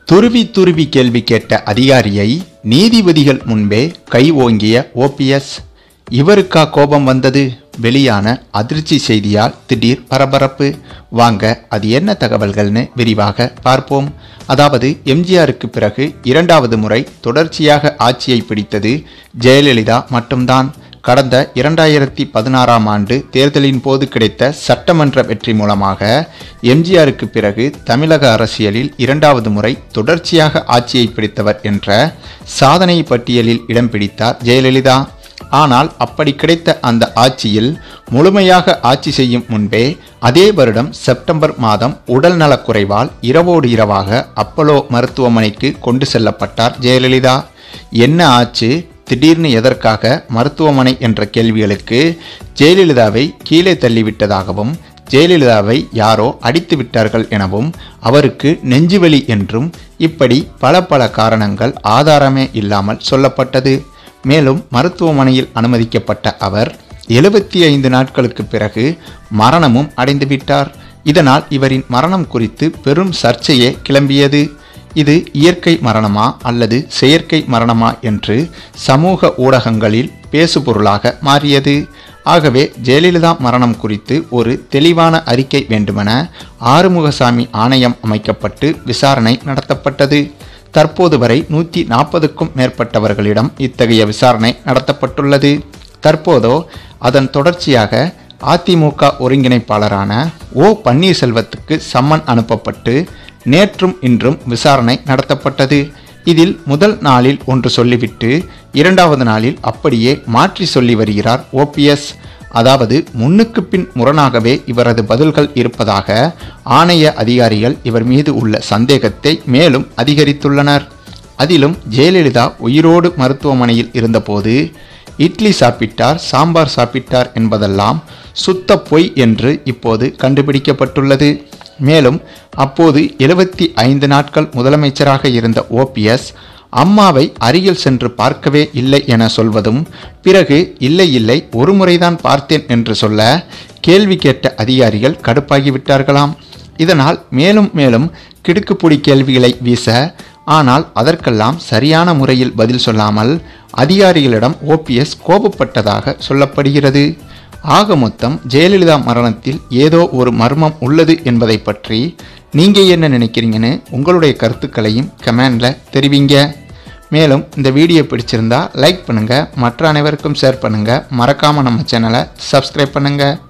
துருவி துருவி கேள்வி கேட்ட அதிகாரியை நீதிபதிகள் முன்பே கை ஓங்கிய ஓபிஎஸ் இவருக்கா கோபம் வந்தது வெளியான அதிர்ச்சி செய்தியால் திடீர் பரபரப்பு வாங்க அது என்ன தகவல்கள்னு விரிவாக பார்ப்போம் அதாவது எம்ஜிஆருக்கு பிறகு இரண்டாவது முறை தொடர்ச்சியாக ஆட்சியை பிடித்தது ஜெயலலிதா மட்டும்தான் கடந்த இரண்டாயிரத்தி பதினாறாம் ஆண்டு தேர்தலின் போது கிடைத்த சட்டமன்ற வெற்றி மூலமாக எம்ஜிஆருக்கு பிறகு தமிழக அரசியலில் இரண்டாவது முறை தொடர்ச்சியாக ஆட்சியை பிடித்தவர் என்ற சாதனை பட்டியலில் இடம் பிடித்தார் ஜெயலலிதா ஆனால் அப்படி கிடைத்த அந்த ஆட்சியில் முழுமையாக ஆட்சி செய்யும் முன்பே அதே வருடம் செப்டம்பர் மாதம் உடல் நலக்குறைவால் இரவோடு இரவாக அப்பலோ மருத்துவமனைக்கு கொண்டு செல்லப்பட்டார் ஜெயலலிதா என்ன ஆச்சு திடீர்னு எதற்காக மருத்துவமனை என்ற கேள்விகளுக்கு ஜெயலலிதாவை கீழே தள்ளிவிட்டதாகவும் ஜெயலலிதாவை யாரோ அடித்து விட்டார்கள் எனவும் அவருக்கு நெஞ்சுவலி என்றும் இப்படி பல பல காரணங்கள் ஆதாரமே இல்லாமல் சொல்லப்பட்டது மேலும் மருத்துவமனையில் அனுமதிக்கப்பட்ட அவர் எழுபத்தி ஐந்து நாட்களுக்கு பிறகு மரணமும் அடைந்துவிட்டார் இதனால் இவரின் மரணம் குறித்து பெரும் சர்ச்சையே கிளம்பியது இது இயற்கை மரணமா அல்லது செயற்கை மரணமா என்று சமூக ஊடகங்களில் பேசுபொருளாக மாறியது ஆகவே ஜெயலலிதா மரணம் குறித்து ஒரு தெளிவான அறிக்கை வேண்டுமென ஆறுமுகசாமி ஆணையம் அமைக்கப்பட்டு விசாரணை நடத்தப்பட்டது தற்போது வரை நூற்றி நாற்பதுக்கும் மேற்பட்டவர்களிடம் இத்தகைய விசாரணை நடத்தப்பட்டுள்ளது தற்போதோ அதன் தொடர்ச்சியாக அதிமுக ஒருங்கிணைப்பாளரான ஓ பன்னீர்செல்வத்துக்கு சம்மன் அனுப்பப்பட்டு நேற்றும் இன்றும் விசாரணை நடத்தப்பட்டது இதில் முதல் நாளில் ஒன்று சொல்லிவிட்டு இரண்டாவது நாளில் அப்படியே மாற்றி சொல்லி வருகிறார் ஓபிஎஸ் அதாவது முன்னுக்கு பின் முரணாகவே இவரது பதில்கள் இருப்பதாக ஆணைய அதிகாரிகள் இவர் மீது உள்ள சந்தேகத்தை மேலும் அதிகரித்துள்ளனர் அதிலும் ஜெயலலிதா உயிரோடு மருத்துவமனையில் இருந்தபோது இட்லி சாப்பிட்டார் சாம்பார் சாப்பிட்டார் என்பதெல்லாம் சுத்த பொய் என்று இப்போது கண்டுபிடிக்கப்பட்டுள்ளது மேலும் அப்போது எழுபத்தி ஐந்து நாட்கள் முதலமைச்சராக இருந்த ஓபிஎஸ் அம்மாவை அருகில் சென்று பார்க்கவே இல்லை என சொல்வதும் பிறகு இல்லை இல்லை ஒரு முறைதான் பார்த்தேன் என்று சொல்ல கேள்வி கேட்ட அதிகாரிகள் கடுப்பாகிவிட்டார்களாம் இதனால் மேலும் மேலும் கிடுக்குப்புடி கேள்விகளை வீச ஆனால் அதற்கெல்லாம் சரியான முறையில் பதில் சொல்லாமல் அதிகாரிகளிடம் ஓபிஎஸ் கோபப்பட்டதாக சொல்லப்படுகிறது ஆக மொத்தம் ஜெயலலிதா மரணத்தில் ஏதோ ஒரு மர்மம் உள்ளது என்பதை பற்றி நீங்கள் என்ன நினைக்கிறீங்கன்னு உங்களுடைய கருத்துக்களையும் கமெண்டில் தெரிவிங்க மேலும் இந்த வீடியோ பிடிச்சிருந்தா லைக் பண்ணுங்கள் மற்ற அனைவருக்கும் ஷேர் பண்ணுங்கள் மறக்காமல் நம்ம சேனலை சப்ஸ்கிரைப் பண்ணுங்கள்